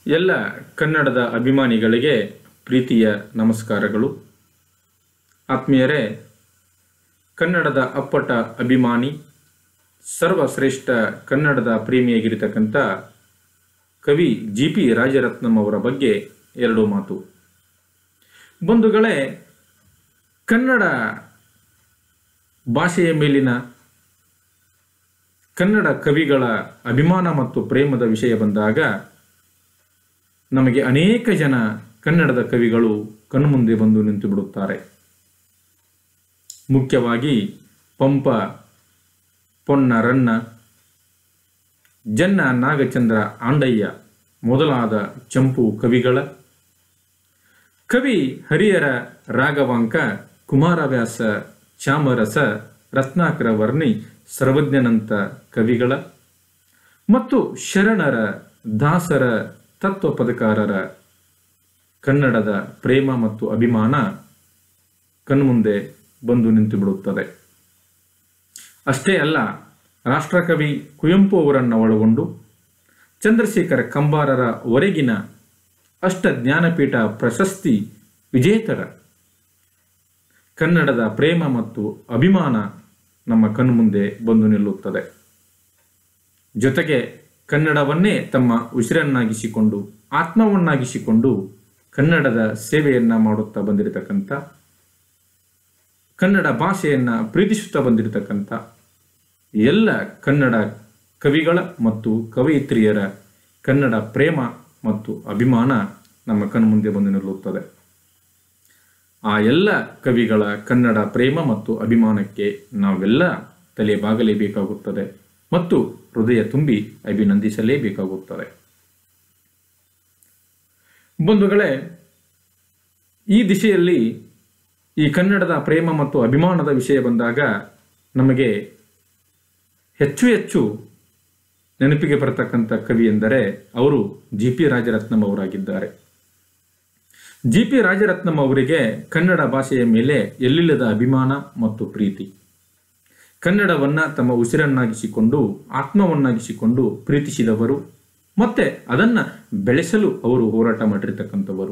ಎಲ್ಲ ಕನ್ನಡದ ಅಭಿಮಾನಿಗಳಿಗೆ ಪ್ರೀತಿಯ ನಮಸ್ಕಾರಗಳು ಆತ್ಮೀಯರೇ ಕನ್ನಡದ ಅಪ್ಪಟ ಅಭಿಮಾನಿ ಸರ್ವಶ್ರೇಷ್ಠ ಕನ್ನಡದ ಪ್ರೇಮಿಯಾಗಿರ್ತಕ್ಕಂಥ ಕವಿ ಜಿ ಪಿ ರಾಜರತ್ನಂ ಅವರ ಬಗ್ಗೆ ಎರಡು ಮಾತು ಬಂಧುಗಳೇ ಕನ್ನಡ ಭಾಷೆಯ ಮೇಲಿನ ಕನ್ನಡ ಕವಿಗಳ ಅಭಿಮಾನ ಮತ್ತು ಪ್ರೇಮದ ವಿಷಯ ಬಂದಾಗ ನಮಗೆ ಅನೇಕ ಜನ ಕನ್ನಡದ ಕವಿಗಳು ಕಣ್ಮುಂದೆ ಬಂದು ನಿಂತು ಬಿಡುತ್ತಾರೆ ಮುಖ್ಯವಾಗಿ ಪಂಪ ಪೊನ್ನ ರನ್ನ ಜನ್ನ ನಾಗಚಂದ್ರ ಆಂಡಯ್ಯ ಮೊದಲಾದ ಚಂಪು ಕವಿಗಳ ಕವಿ ಹರಿಹರ ರಾಘವಾಂಕ ಕುಮಾರವ್ಯಾಸ ಚಾಮರಸ ರತ್ನಾಕರ ವರ್ಣಿ ಸರ್ವಜ್ಞನಂತ ಕವಿಗಳ ಮತ್ತು ಶರಣರ ದಾಸರ ತತ್ವ ಪದಕಾರರ ಕನ್ನಡದ ಪ್ರೇಮ ಮತ್ತು ಅಭಿಮಾನ ಕಣ್ಮುಂದೆ ಬಂದು ನಿಂತು ಬಿಡುತ್ತದೆ ಅಷ್ಟೇ ಅಲ್ಲ ರಾಷ್ಟ್ರಕವಿ ಕುವೆಂಪು ಅವರನ್ನು ಒಳಗೊಂಡು ಚಂದ್ರಶೇಖರ ಕಂಬಾರರ ವರೆಗಿನ ಅಷ್ಟ ಜ್ಞಾನಪೀಠ ಪ್ರಶಸ್ತಿ ವಿಜೇತರ ಕನ್ನಡದ ಪ್ರೇಮ ಮತ್ತು ಅಭಿಮಾನ ನಮ್ಮ ಕಣ್ಮುಂದೆ ಬಂದು ನಿಲ್ಲುತ್ತದೆ ಜೊತೆಗೆ ಕನ್ನಡವನ್ನೇ ತಮ್ಮ ಉಸಿರನ್ನಾಗಿಸಿಕೊಂಡು ಆತ್ಮವನ್ನಾಗಿಸಿಕೊಂಡು ಕನ್ನಡದ ಸೇವೆಯನ್ನ ಮಾಡುತ್ತಾ ಬಂದಿರತಕ್ಕಂಥ ಕನ್ನಡ ಭಾಷೆಯನ್ನ ಪ್ರೀತಿಸುತ್ತಾ ಬಂದಿರತಕ್ಕಂಥ ಎಲ್ಲ ಕನ್ನಡ ಕವಿಗಳ ಮತ್ತು ಕವಯಿತ್ರಿಯರ ಕನ್ನಡ ಪ್ರೇಮ ಮತ್ತು ಅಭಿಮಾನ ನಮ್ಮ ಕಣ್ಮುಂದೆ ಬಂದು ನಿಲ್ಲುತ್ತದೆ ಆ ಎಲ್ಲ ಕವಿಗಳ ಕನ್ನಡ ಪ್ರೇಮ ಮತ್ತು ಅಭಿಮಾನಕ್ಕೆ ನಾವೆಲ್ಲ ತಲೆ ಬಾಗಲೇಬೇಕಾಗುತ್ತದೆ ಮತ್ತು ಹೃದಯ ತುಂಬಿ ಅಭಿನಂದಿಸಲೇಬೇಕಾಗುತ್ತದೆ ಬಂಧುಗಳೇ ಈ ದಿಶೆಯಲ್ಲಿ ಈ ಕನ್ನಡದ ಪ್ರೇಮ ಮತ್ತು ಅಭಿಮಾನದ ವಿಷಯ ಬಂದಾಗ ನಮಗೆ ಹೆಚ್ಚು ಹೆಚ್ಚು ನೆನಪಿಗೆ ಬರತಕ್ಕಂಥ ಕವಿ ಎಂದರೆ ಅವರು ಜಿ ಪಿ ರಾಜರತ್ನಂ ಅವರಾಗಿದ್ದಾರೆ ಜಿ ಪಿ ರಾಜರತ್ನಂ ಅವರಿಗೆ ಕನ್ನಡ ಭಾಷೆಯ ಮೇಲೆ ಎಲ್ಲಿಲ್ಲದ ಅಭಿಮಾನ ಮತ್ತು ಪ್ರೀತಿ ಕನ್ನಡವನ್ನ ತಮ್ಮ ಉಸಿರನ್ನಾಗಿಸಿಕೊಂಡು ಆತ್ಮವನ್ನಾಗಿಸಿಕೊಂಡು ಪ್ರೀತಿಸಿದವರು ಮತ್ತೆ ಅದನ್ನ ಬೆಳೆಸಲು ಅವರು ಹೋರಾಟ ಮಾಡಿರ್ತಕ್ಕಂಥವರು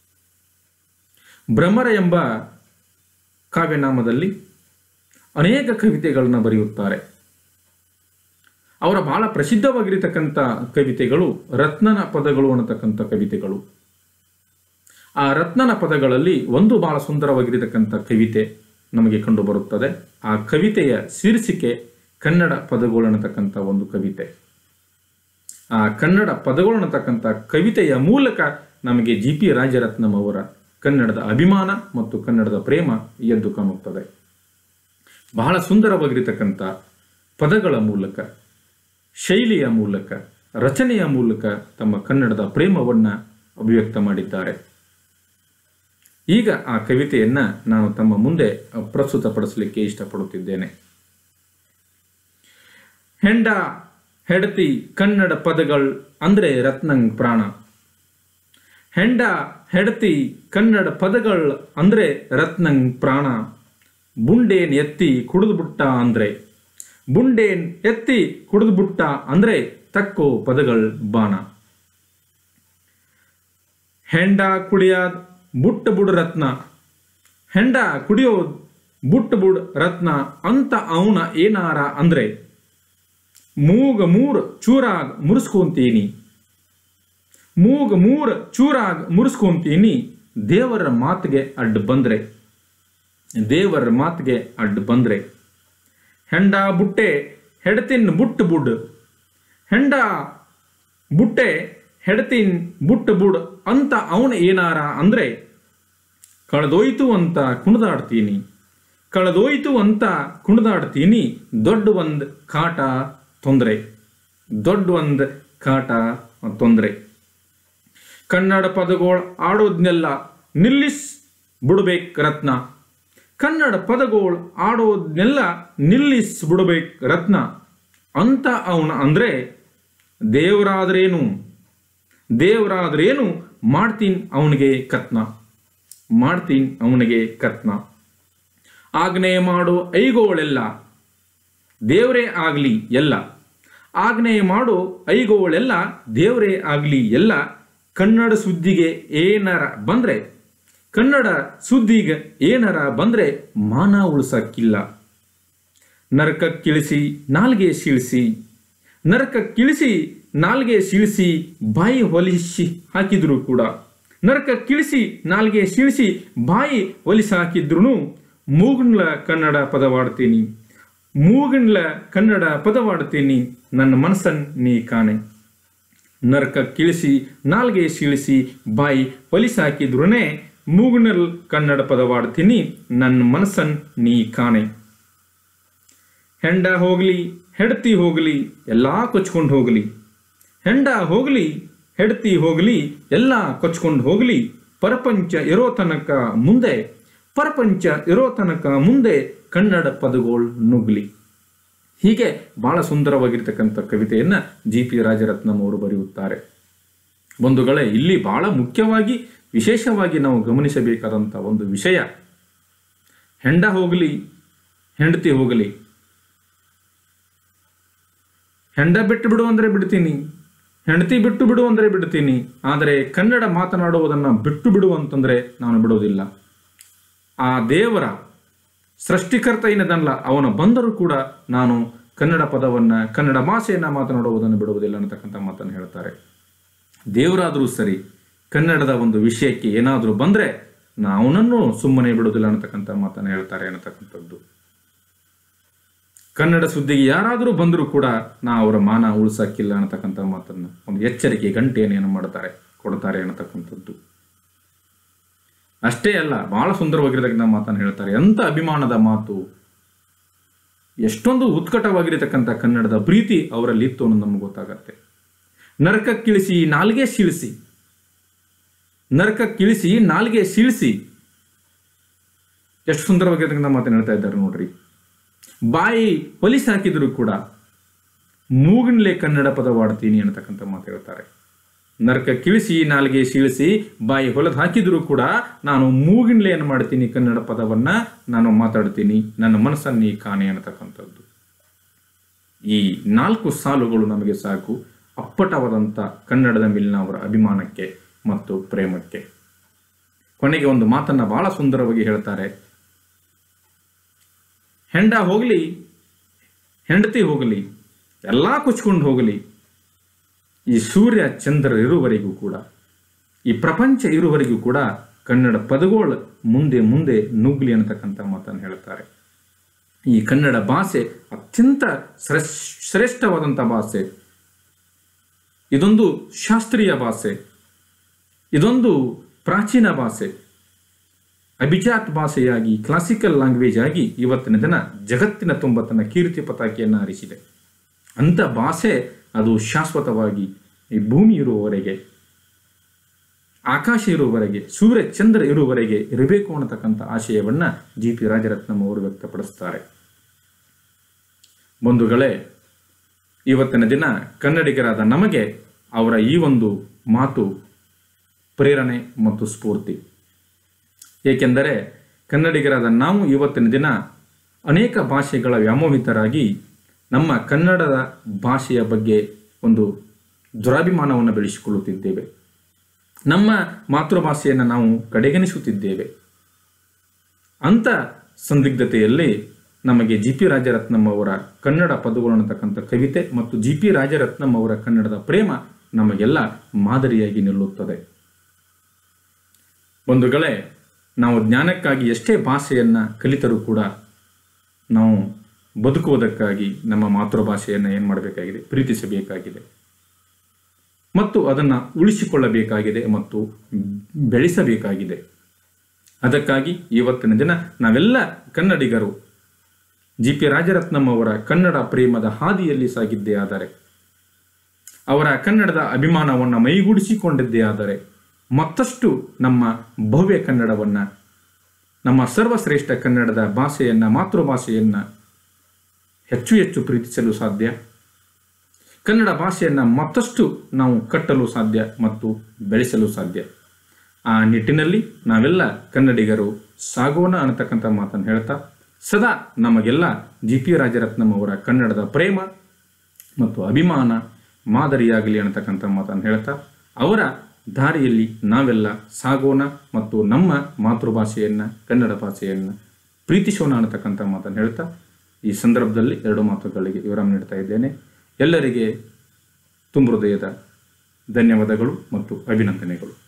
ಭ್ರಮರ ಎಂಬ ಕಾವ್ಯನಾಮದಲ್ಲಿ ಅನೇಕ ಕವಿತೆಗಳನ್ನು ಬರೆಯುತ್ತಾರೆ ಅವರ ಬಹಳ ಪ್ರಸಿದ್ಧವಾಗಿರತಕ್ಕಂಥ ಕವಿತೆಗಳು ರತ್ನನ ಪದಗಳು ಅನ್ನತಕ್ಕಂಥ ಕವಿತೆಗಳು ಆ ರತ್ನನ ಪದಗಳಲ್ಲಿ ಒಂದು ಬಹಳ ಸುಂದರವಾಗಿರತಕ್ಕಂಥ ಕವಿತೆ ನಮಗೆ ಕಂಡು ಬರುತ್ತದೆ ಆ ಕವಿತೆಯ ಶೀರ್ಷಿಕೆ ಕನ್ನಡ ಪದಗಳು ಅನ್ನತಕ್ಕಂಥ ಒಂದು ಕವಿತೆ ಆ ಕನ್ನಡ ಪದಗಳು ಅನ್ನತಕ್ಕಂಥ ಕವಿತೆಯ ಮೂಲಕ ನಮಗೆ ಜಿ ಪಿ ರಾಜರತ್ನಂ ಅವರ ಕನ್ನಡದ ಅಭಿಮಾನ ಮತ್ತು ಕನ್ನಡದ ಪ್ರೇಮ ಎದ್ದು ಕಾಣುತ್ತದೆ ಬಹಳ ಸುಂದರವಾಗಿರತಕ್ಕಂಥ ಪದಗಳ ಮೂಲಕ ಶೈಲಿಯ ಮೂಲಕ ರಚನೆಯ ಮೂಲಕ ತಮ್ಮ ಕನ್ನಡದ ಪ್ರೇಮವನ್ನ ಅಭಿವ್ಯಕ್ತ ಮಾಡಿದ್ದಾರೆ ಈಗ ಆ ಕವಿತೆಯನ್ನ ನಾನು ತಮ್ಮ ಮುಂದೆ ಪ್ರಸ್ತುತಪಡಿಸಲಿಕ್ಕೆ ಇಷ್ಟಪಡುತ್ತಿದ್ದೇನೆ ಹೆಂಡ ಹೆಡತಿ ಕನ್ನಡ ಪದಗಳು ಅಂದ್ರೆ ರತ್ನಂಗ್ ಪ್ರಾಣ ಹೆಂಡ ಹೆಡತಿ ಕನ್ನಡ ಪದಗಳು ಅಂದ್ರೆ ರತ್ನಂಗ್ ಪ್ರಾಣ ಬುಂಡೇನ್ ಎತ್ತಿ ಕುಡಿದ್ಬಿಟ್ಟ ಅಂದ್ರೆ ಬುಂಡೇನ್ ಎತ್ತಿ ಕುಡಿದ್ಬಿಟ್ಟ ಅಂದ್ರೆ ತಕ್ಕೋ ಪದಗಳು ಬಾಣ ಹೆಂಡ ಕುಡಿಯಾದ್ ಬುಟ್ಟ ಬುಡ್ ರತ್ನ ಹೆಂಡ ಕುಡಿಯೋದ್ ಬುಟ್ಟ ಬುಡ್ ರತ್ನ ಅಂತ ಅವನ ಏನಾರ ಅಂದ್ರೆ ಮೂಗ ಮೂರ್ ಚೂರಾಗ್ ಮುರಿಸ್ಕೊಂತೀನಿ ಮೂಗ ಮೂರ್ ಚೂರಾಗ್ ಮುರಿಸ್ಕೊಂತೀನಿ ದೇವರ ಮಾತಿಗೆ ಅಡ್ಡ ಬಂದ್ರೆ ದೇವರ ಮಾತಿಗೆ ಅಡ್ಡ ಬಂದ್ರೆ ಹೆಂಡ ಬುಟ್ಟೆ ಹೆಡತಿನ್ ಬುಟ್ಟ ಬುಡ್ ಹೆಂಡ ಬುಟ್ಟೆ ಹೆಡತಿನ್ ಬುಟ್ಟ ಬುಡ್ ಅಂತ ಅವನ ಏನಾರ ಅಂದ್ರೆ ಕಳೆದೋಯ್ತು ಅಂತ ಕುಣಿದಾಡ್ತೀನಿ ಕಳೆದೋಯ್ತು ಅಂತ ಕುಣಿದಾಡ್ತೀನಿ ದೊಡ್ಡ ಒಂದ್ ಕಾಟ ತೊಂದರೆ ದೊಡ್ಡ ಒಂದ್ ಕಾಟ ತೊಂದರೆ ಕನ್ನಡ ಪದಗಳು ಆಡೋದ್ನೆಲ್ಲ ನಿಲ್ಲಿಸ್ ಬಿಡ್ಬೇಕು ರತ್ನ ಕನ್ನಡ ಪದಗಳು ಆಡೋದ್ನೆಲ್ಲ ನಿಲ್ಲಿಸ್ ಬಿಡ್ಬೇಕು ರತ್ನ ಅಂತ ಅವನ ಅಂದ್ರೆ ದೇವರಾದ್ರೇನು ದೇವರಾದ್ರೇನು ಮಾಡ್ತೀನಿ ಅವನಿಗೆ ಕತ್ನ ಮಾಡ್ತೀನಿ ಅವನಿಗೆ ಕತ್ನ ಆಜ್ಞೆ ಮಾಡೋ ಐಗೋಳೆಲ್ಲ ದೇವರೇ ಆಗಲಿ ಎಲ್ಲ ಆಜ್ಞೆ ಮಾಡೋ ಐಗೋಳೆಲ್ಲ ದೇವರೇ ಆಗಲಿ ಎಲ್ಲ ಕನ್ನಡ ಸುದ್ದಿಗೆ ಏನಾರ ಬಂದ್ರೆ ಕನ್ನಡ ಸುದ್ದಿಗೆ ಏನಾರ ಬಂದ್ರೆ ಮಾನ ಉಳಿಸಕ್ಕಿಲ್ಲ ನರಕ ಕಿಳಿಸಿ ನಾಲ್ಗೆ ಸೀಳಿಸಿ ನರಕ ಕಿಳಿಸಿ ನಾಲ್ಗೆ ಸೀಳಿಸಿ ಬಾಯಿ ಹೊಲಿಸಿ ಹಾಕಿದ್ರು ಕೂಡ ನರಕ ಕಿಳಿಸಿ ನಾಲ್ಗೆ ಸೀಳಿಸಿ ಬಾಯಿ ಹೊಲಿಸಿ ಹಾಕಿದ್ರು ಮೂಗನ್ಲ ಕನ್ನಡ ಪದವಾಡ್ತೀನಿ ಮೂಗನ್ಲ ಕನ್ನಡ ಪದವಾಡ್ತೀನಿ ನನ್ನ ಮನಸ್ಸನ್ ನೀ ಕಾಣೆ ನರಕ ಕಿಳಿಸಿ ನಾಲ್ಗೆ ಸೀಳಿಸಿ ಬಾಯಿ ಹೊಲಿಸಿ ಹಾಕಿದ್ರುನೇ ಮೂಗುನಲ್ ಕನ್ನಡ ಪದವಾಡ್ತೀನಿ ನನ್ನ ಮನಸ್ಸನ್ ನೀ ಕಾಣೆ ಹೆಂಡ ಹೋಗಲಿ ಹೆಂಡತಿ ಹೋಗಲಿ ಎಲ್ಲ ಕೊಚ್ಕೊಂಡು ಹೋಗಲಿ ಹೆಂಡ ಹೋಗಲಿ ಹೆಂಡತಿ ಹೋಗಲಿ ಎಲ್ಲ ಕೊಚ್ಕೊಂಡು ಹೋಗಲಿ ಪರಪಂಚ ಇರೋ ತನಕ ಮುಂದೆ ಪರಪಂಚ ಇರೋ ತನಕ ಮುಂದೆ ಕನ್ನಡ ಪದಗಳು ನುಗ್ಲಿ ಹೀಗೆ ಬಹಳ ಸುಂದರವಾಗಿರ್ತಕ್ಕಂಥ ಕವಿತೆಯನ್ನ ಜಿ ಪಿ ರಾಜರತ್ನಂ ಅವರು ಬರೆಯುತ್ತಾರೆ ಬಂಧುಗಳೇ ಇಲ್ಲಿ ಬಹಳ ಮುಖ್ಯವಾಗಿ ವಿಶೇಷವಾಗಿ ನಾವು ಗಮನಿಸಬೇಕಾದಂಥ ಒಂದು ವಿಷಯ ಹೆಂಡ ಹೋಗಲಿ ಹೆಂಡತಿ ಹೋಗಲಿ ಹೆಂಡ ಬಿಟ್ಟು ಬಿಡು ಅಂದರೆ ಬಿಡ್ತೀನಿ ಹೆಂಡತಿ ಬಿಟ್ಟು ಬಿಡು ಅಂದರೆ ಬಿಡ್ತೀನಿ ಆದರೆ ಕನ್ನಡ ಮಾತನಾಡುವುದನ್ನು ಬಿಟ್ಟು ಬಿಡು ಅಂತಂದರೆ ನಾನು ಬಿಡೋದಿಲ್ಲ ಆ ದೇವರ ಸೃಷ್ಟಿಕರ್ತ ಏನದಲ್ಲ ಅವನ ಬಂದರೂ ಕೂಡ ನಾನು ಕನ್ನಡ ಪದವನ್ನು ಕನ್ನಡ ಭಾಷೆಯನ್ನು ಮಾತನಾಡುವುದನ್ನು ಬಿಡುವುದಿಲ್ಲ ಅನ್ನತಕ್ಕಂಥ ಮಾತನ್ನು ಹೇಳ್ತಾರೆ ದೇವರಾದರೂ ಸರಿ ಕನ್ನಡದ ಒಂದು ವಿಷಯಕ್ಕೆ ಏನಾದರೂ ಬಂದರೆ ನಾವನನ್ನು ಸುಮ್ಮನೆ ಬಿಡುವುದಿಲ್ಲ ಅನ್ನತಕ್ಕಂಥ ಮಾತನ್ನು ಹೇಳ್ತಾರೆ ಅನ್ನತಕ್ಕಂಥದ್ದು ಕನ್ನಡ ಸುದ್ದಿಗೆ ಯಾರಾದರೂ ಬಂದರೂ ಕೂಡ ನಾ ಅವರ ಮಾನ ಉಳಿಸಕ್ಕಿಲ್ಲ ಅನ್ನತಕ್ಕಂಥ ಮಾತನ್ನು ಒಂದು ಎಚ್ಚರಿಕೆ ಗಂಟೆಯನ್ನು ಏನು ಮಾಡ್ತಾರೆ ಕೊಡ್ತಾರೆ ಅನ್ನತಕ್ಕಂಥದ್ದು ಅಷ್ಟೇ ಅಲ್ಲ ಬಹಳ ಸುಂದರವಾಗಿರತಕ್ಕಂಥ ಮಾತನ್ನು ಹೇಳ್ತಾರೆ ಎಂಥ ಅಭಿಮಾನದ ಮಾತು ಎಷ್ಟೊಂದು ಉತ್ಕಟವಾಗಿರತಕ್ಕಂಥ ಕನ್ನಡದ ಪ್ರೀತಿ ಅವರಲ್ಲಿ ಇತ್ತು ಅನ್ನೋದು ನಮ್ಗೆ ಗೊತ್ತಾಗತ್ತೆ ನರಕ ಕಿಳಿಸಿ ನಾಲ್ಗೆ ಸೀಳಿಸಿ ನರಕ ಕಿಳಿಸಿ ನಾಲ್ಗೆ ಸೀಳಿಸಿ ಎಷ್ಟು ಸುಂದರವಾಗಿರತಕ್ಕಂಥ ಮಾತನ್ನು ಹೇಳ್ತಾ ಇದ್ದಾರೆ ನೋಡ್ರಿ ಬಾಯಿ ಹೊಲಿಸಿ ಹಾಕಿದ್ರು ಕೂಡ ಮೂಗಿನಲೆ ಕನ್ನಡ ಪದವಾಡ್ತೀನಿ ಅನ್ನತಕ್ಕಂಥ ಮಾತು ಹೇಳ್ತಾರೆ ನರಕ ಕಿಳಿಸಿ ನಾಲ್ಗೆ ಸೀಳಿಸಿ ಬಾಯಿ ಹೊಲದ ಹಾಕಿದ್ರು ಕೂಡ ನಾನು ಮೂಗಿನಲೆ ಏನು ಮಾಡ್ತೀನಿ ಕನ್ನಡ ಪದವನ್ನ ನಾನು ಮಾತಾಡ್ತೀನಿ ನನ್ನ ಮನಸ್ಸನ್ನಿ ಕಾಣೆ ಅನ್ನತಕ್ಕಂಥದ್ದು ಈ ನಾಲ್ಕು ಸಾಲುಗಳು ನಮಗೆ ಸಾಕು ಅಪ್ಪಟವಾದಂಥ ಕನ್ನಡದ ಮೇಲಿನ ಅವರ ಅಭಿಮಾನಕ್ಕೆ ಮತ್ತು ಪ್ರೇಮಕ್ಕೆ ಕೊನೆಗೆ ಒಂದು ಮಾತನ್ನ ಬಹಳ ಸುಂದರವಾಗಿ ಹೇಳ್ತಾರೆ ಹೆಂಡ ಹೋಗಲಿ ಹೆಂಡತಿ ಹೋಗಲಿ ಎಲ್ಲ ಕುಚ್ಕೊಂಡು ಹೋಗಲಿ ಈ ಸೂರ್ಯ ಚಂದ್ರ ಇರುವವರೆಗೂ ಕೂಡ ಈ ಪ್ರಪಂಚ ಇರುವವರೆಗೂ ಕೂಡ ಕನ್ನಡ ಪದಗಳು ಮುಂದೆ ಮುಂದೆ ನುಗ್ಲಿ ಅನ್ನತಕ್ಕಂಥ ಮಾತನ್ನು ಹೇಳ್ತಾರೆ ಈ ಕನ್ನಡ ಭಾಷೆ ಅತ್ಯಂತ ಶ್ರೇಷ್- ಶ್ರೇಷ್ಠವಾದಂಥ ಭಾಷೆ ಇದೊಂದು ಶಾಸ್ತ್ರೀಯ ಭಾಷೆ ಇದೊಂದು ಪ್ರಾಚೀನ ಭಾಷೆ ಅಭಿಜಾತ್ ಭಾಷೆಯಾಗಿ ಕ್ಲಾಸಿಕಲ್ ಲ್ಯಾಂಗ್ವೇಜ್ ಆಗಿ ಇವತ್ತಿನ ದಿನ ಜಗತ್ತಿನ ತುಂಬ ತನ್ನ ಕೀರ್ತಿ ಪತಾಕೆಯನ್ನು ಹಾರಿಸಿದೆ ಅಂಥ ಭಾಷೆ ಅದು ಶಾಶ್ವತವಾಗಿ ಈ ಭೂಮಿ ಇರುವವರೆಗೆ ಆಕಾಶ ಇರುವವರೆಗೆ ಸೂರ್ಯ ಚಂದ್ರ ಇರುವವರೆಗೆ ಇರಬೇಕು ಅನ್ನತಕ್ಕಂಥ ಆಶಯವನ್ನ ಜಿ ಪಿ ರಾಜರತ್ನಂ ಅವರು ವ್ಯಕ್ತಪಡಿಸ್ತಾರೆ ಬಂಧುಗಳೇ ಇವತ್ತಿನ ದಿನ ಕನ್ನಡಿಗರಾದ ನಮಗೆ ಅವರ ಈ ಒಂದು ಮಾತು ಪ್ರೇರಣೆ ಮತ್ತು ಸ್ಫೂರ್ತಿ ಏಕೆಂದರೆ ಕನ್ನಡಿಗರಾದ ನಾವು ಇವತ್ತಿನ ದಿನ ಅನೇಕ ಭಾಷೆಗಳ ವ್ಯಾಮೋಹಿತರಾಗಿ ನಮ್ಮ ಕನ್ನಡದ ಭಾಷೆಯ ಬಗ್ಗೆ ಒಂದು ದುರಾಭಿಮಾನವನ್ನು ಬೆಳೆಸಿಕೊಳ್ಳುತ್ತಿದ್ದೇವೆ ನಮ್ಮ ಮಾತೃಭಾಷೆಯನ್ನು ನಾವು ಕಡೆಗಣಿಸುತ್ತಿದ್ದೇವೆ ಅಂಥ ಸಂದಿಗ್ಧತೆಯಲ್ಲಿ ನಮಗೆ ಜಿ ಪಿ ರಾಜರತ್ನಂ ಅವರ ಕನ್ನಡ ಪದಗಳು ಅನ್ನತಕ್ಕಂಥ ಕವಿತೆ ಮತ್ತು ಜಿ ಪಿ ರಾಜರತ್ನಂ ಅವರ ಕನ್ನಡದ ಪ್ರೇಮ ನಮಗೆಲ್ಲ ಮಾದರಿಯಾಗಿ ನಿಲ್ಲುತ್ತದೆ ಬಂಧುಗಳೇ ನಾವು ಜ್ಞಾನಕ್ಕಾಗಿ ಎಷ್ಟೇ ಭಾಷೆಯನ್ನು ಕಲಿತರೂ ಕೂಡ ನಾವು ಬದುಕುವುದಕ್ಕಾಗಿ ನಮ್ಮ ಮಾತೃಭಾಷೆಯನ್ನು ಏನು ಮಾಡಬೇಕಾಗಿದೆ ಪ್ರೀತಿಸಬೇಕಾಗಿದೆ ಮತ್ತು ಅದನ್ನು ಉಳಿಸಿಕೊಳ್ಳಬೇಕಾಗಿದೆ ಮತ್ತು ಬೆಳೆಸಬೇಕಾಗಿದೆ ಅದಕ್ಕಾಗಿ ಇವತ್ತಿನ ದಿನ ನಾವೆಲ್ಲ ಕನ್ನಡಿಗರು ಜಿ ಪಿ ರಾಜರತ್ನಂ ಅವರ ಕನ್ನಡ ಪ್ರೇಮದ ಹಾದಿಯಲ್ಲಿ ಸಾಗಿದ್ದೇ ಆದರೆ ಅವರ ಕನ್ನಡದ ಅಭಿಮಾನವನ್ನು ಮೈಗೂಡಿಸಿಕೊಂಡಿದ್ದೇ ಆದರೆ ಮತ್ತಷ್ಟು ನಮ್ಮ ಭವ್ಯ ಕನ್ನಡವನ್ನು ನಮ್ಮ ಸರ್ವಶ್ರೇಷ್ಠ ಕನ್ನಡದ ಭಾಷೆಯನ್ನು ಮಾತೃಭಾಷೆಯನ್ನು ಹೆಚ್ಚು ಹೆಚ್ಚು ಪ್ರೀತಿಸಲು ಸಾಧ್ಯ ಕನ್ನಡ ಭಾಷೆಯನ್ನು ಮತ್ತಷ್ಟು ನಾವು ಕಟ್ಟಲು ಸಾಧ್ಯ ಮತ್ತು ಬೆಳೆಸಲು ಸಾಧ್ಯ ಆ ನಿಟ್ಟಿನಲ್ಲಿ ನಾವೆಲ್ಲ ಕನ್ನಡಿಗರು ಸಾಗೋಣ ಅನ್ನತಕ್ಕಂಥ ಮಾತನ್ನು ಹೇಳ್ತಾ ಸದಾ ನಮಗೆಲ್ಲ ಜಿ ಪಿ ರಾಜರತ್ನಂ ಅವರ ಕನ್ನಡದ ಪ್ರೇಮ ಮತ್ತು ಅಭಿಮಾನ ಮಾದರಿಯಾಗಲಿ ಅನ್ನತಕ್ಕಂಥ ಮಾತನ್ನು ಹೇಳ್ತಾ ಅವರ ದಾರಿಯಲ್ಲಿ ನಾವೆಲ್ಲ ಸಾಗೋಣ ಮತ್ತು ನಮ್ಮ ಮಾತೃಭಾಷೆಯನ್ನು ಕನ್ನಡ ಭಾಷೆಯನ್ನು ಪ್ರೀತಿಸೋಣ ಅನ್ನತಕ್ಕಂಥ ಮಾತನ್ನು ಹೇಳ್ತಾ ಈ ಸಂದರ್ಭದಲ್ಲಿ ಎರಡು ಮಾತುಗಳಿಗೆ ವಿವರ ನೀಡ್ತಾ ಇದ್ದೇನೆ ಎಲ್ಲರಿಗೆ ತುಂಬ ಹೃದಯದ ಧನ್ಯವಾದಗಳು ಮತ್ತು ಅಭಿನಂದನೆಗಳು